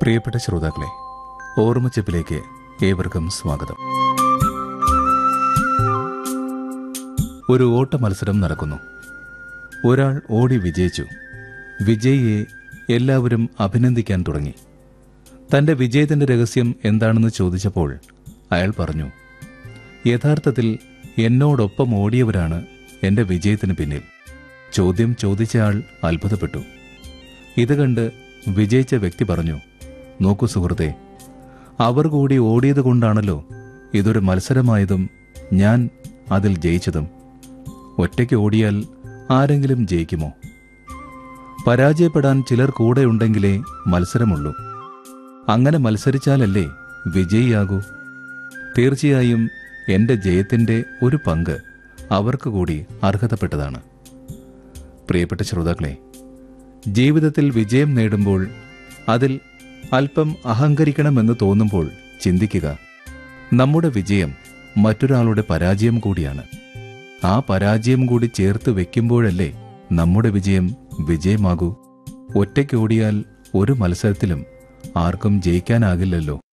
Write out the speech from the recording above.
പ്രിയപ്പെട്ട ശ്രോതാക്കളെ ഓർമ്മച്ചപ്പിലേക്ക് ഏവർക്കും സ്വാഗതം ഒരു ഓട്ട മത്സരം നടക്കുന്നു ഒരാൾ ഓടി വിജയിച്ചു വിജയിയെ എല്ലാവരും അഭിനന്ദിക്കാൻ തുടങ്ങി തന്റെ വിജയത്തിന്റെ രഹസ്യം എന്താണെന്ന് ചോദിച്ചപ്പോൾ അയാൾ പറഞ്ഞു യഥാർത്ഥത്തിൽ എന്നോടൊപ്പം ഓടിയവരാണ് എന്റെ വിജയത്തിന് പിന്നിൽ ചോദ്യം ചോദിച്ചയാൾ അത്ഭുതപ്പെട്ടു ഇത് കണ്ട് വിജയിച്ച വ്യക്തി പറഞ്ഞു നോക്കൂ സുഹൃത്തെ അവർ കൂടി ഓടിയത് കൊണ്ടാണല്ലോ ഇതൊരു മത്സരമായതും ഞാൻ അതിൽ ജയിച്ചതും ഒറ്റയ്ക്ക് ഓടിയാൽ ആരെങ്കിലും ജയിക്കുമോ പരാജയപ്പെടാൻ ചിലർ കൂടെയുണ്ടെങ്കിലേ മത്സരമുള്ളൂ അങ്ങനെ മത്സരിച്ചാലല്ലേ വിജയിയാകൂ തീർച്ചയായും എന്റെ ജയത്തിന്റെ ഒരു പങ്ക് അവർക്ക് കൂടി അർഹതപ്പെട്ടതാണ് പ്രിയപ്പെട്ട ശ്രോതാക്കളെ ജീവിതത്തിൽ വിജയം നേടുമ്പോൾ അതിൽ അല്പം അഹങ്കരിക്കണമെന്ന് തോന്നുമ്പോൾ ചിന്തിക്കുക നമ്മുടെ വിജയം മറ്റൊരാളുടെ പരാജയം കൂടിയാണ് ആ പരാജയം കൂടി ചേർത്ത് വെക്കുമ്പോഴല്ലേ നമ്മുടെ വിജയം വിജയമാകൂ ഒറ്റയ്ക്ക് ഓടിയാൽ ഒരു മത്സരത്തിലും ആർക്കും ജയിക്കാനാകില്ലല്ലോ